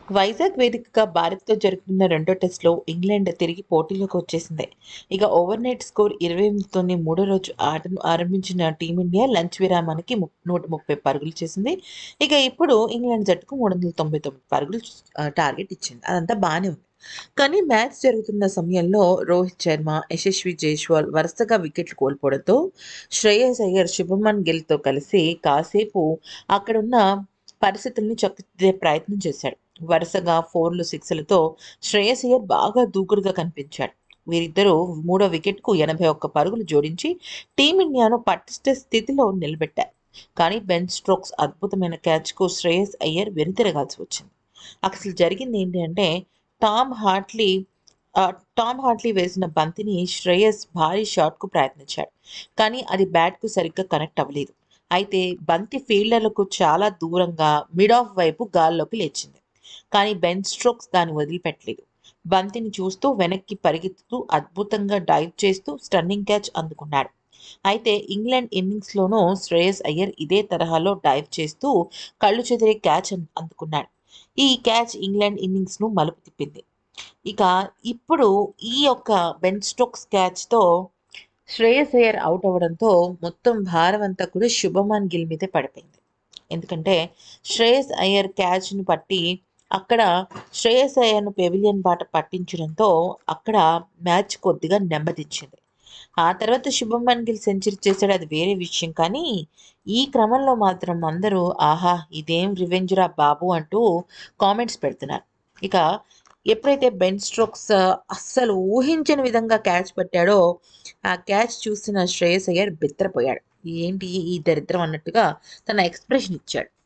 వైజాగ్ వేదికగా భారత్తో జరుగుతున్న రెండో టెస్ట్లో ఇంగ్లాండ్ తిరిగి పోటీలోకి వచ్చేసింది ఇక ఓవర్ నైట్ స్కోర్ ఇరవై ఎనిమిదితోనే మూడో రోజు ఆటను ఆరంభించిన టీమిండియా లంచ్ విరామానికి ము- నూట ముప్పై పరుగులు చేసింది ఇక ఇప్పుడు ఇంగ్లాండ్ జట్టుకు మూడు వందల తొంభై తొమ్మిది పరుగులు ఆ, టార్గెట్ ఇచ్చింది అదంతా బాగానే ఉంది కానీ మ్యాచ్ జరుగుతున్న సమయంలో రోహిత్ శర్మ యశస్వి జైస్వాల్ వరుసగా వికెట్లు కోల్పోవడంతో శ్రేయస్ అయ్యర్ శుభమన్ గిల్తో కలిసి కాసేపు అక్కడున్న పరిస్థితుల్ని చక్కదిద్దే ప్రయత్నం చేశాడు వరుసగా ఫోర్లు సిక్స్లతో శ్రేయస్ అయ్యర్ బాగా దూకుడుగా కనిపించాడు వీరిద్దరూ మూడో వికెట్కు ఎనభై ఒక్క పరుగులు జోడించి టీమిండియాను పటిష్ట స్థితిలో నిలబెట్టారు కానీ బెన్ స్ట్రోక్స్ అద్భుతమైన క్యాచ్కు శ్రేయస్ అయ్యర్ వెనుతిరగాల్సి వచ్చింది అసలు జరిగింది ఏంటి అంటే టామ్ హార్ట్లీ ఆ, టామ్ హార్ట్లీ వేసిన బంతిని శ్రేయస్ భారీ షాట్కు ప్రయత్నించాడు కానీ అది బ్యాట్కు సరిగ్గా కనెక్ట్ అవ్వలేదు అయితే బంతి ఫీల్డర్లకు చాలా దూరంగా మిడ్ ఆఫ్ వైపు గాల్లోకి లేచింది కానీ బెన్ స్ట్రోక్స్ దాన్ని వదిలిపెట్టలేదు బంతిని చూస్తూ వెనక్కి పరిగెత్తుతూ అద్భుతంగా డైవ్ చేస్తూ స్టన్నింగ్ క్యాచ్ అందుకున్నాడు అయితే ఇంగ్లాండ్ ఇన్నింగ్స్లోనూ శ్రేయస్ అయ్యర్ ఇదే తరహాలో డైవ్ చేస్తూ కళ్ళు చెదిరే క్యాచ్ అం- అందుకున్నాడు ఈ క్యాచ్ ఇంగ్లాండ్ ఇన్నింగ్స్ను మలుపు తిప్పింది ఇక ఇప్పుడు ఈ యొక్క బెన్ స్టోక్స్ క్యాచ్తో శ్రేయస్ అయ్యర్ అవుట్ అవ్వడంతో మొత్తం భారం అంతా కూడా శుభమాన్ గిల్ మీదే పడిపోయింది ఎందుకంటే శ్రేయస్ అయ్యర్ క్యాచ్ను పట్టి అక్కడ శ్రేయస్ అయ్యర్ను పెవిలియన్ బాట పట్టించడంతో అక్కడ మ్యాచ్ కొద్దిగా నెమ్మదిచ్చింది ఆ తర్వాత శుభమన్ గిల్ సెంచరీ చేశాడు అది వేరే విషయం కానీ ఈ క్రమంలో మాత్రం అందరూ ఆహా ఇదేం రివెంజ్ రా బాబు అంటూ కామెంట్స్ పెడుతున్నారు ఇక ఎప్పుడైతే బెన్ స్ట్రోక్స్ అస్సలు ఊహించని విధంగా క్యాచ్ పట్టాడో ఆ క్యాచ్ చూసిన శ్రేయస్ అయ్యర్ బిత్తరపోయాడు ఏంటి ఈ దరిద్రం అన్నట్టుగా తన ఎక్స్ప్రెషన్ ఇచ్చాడు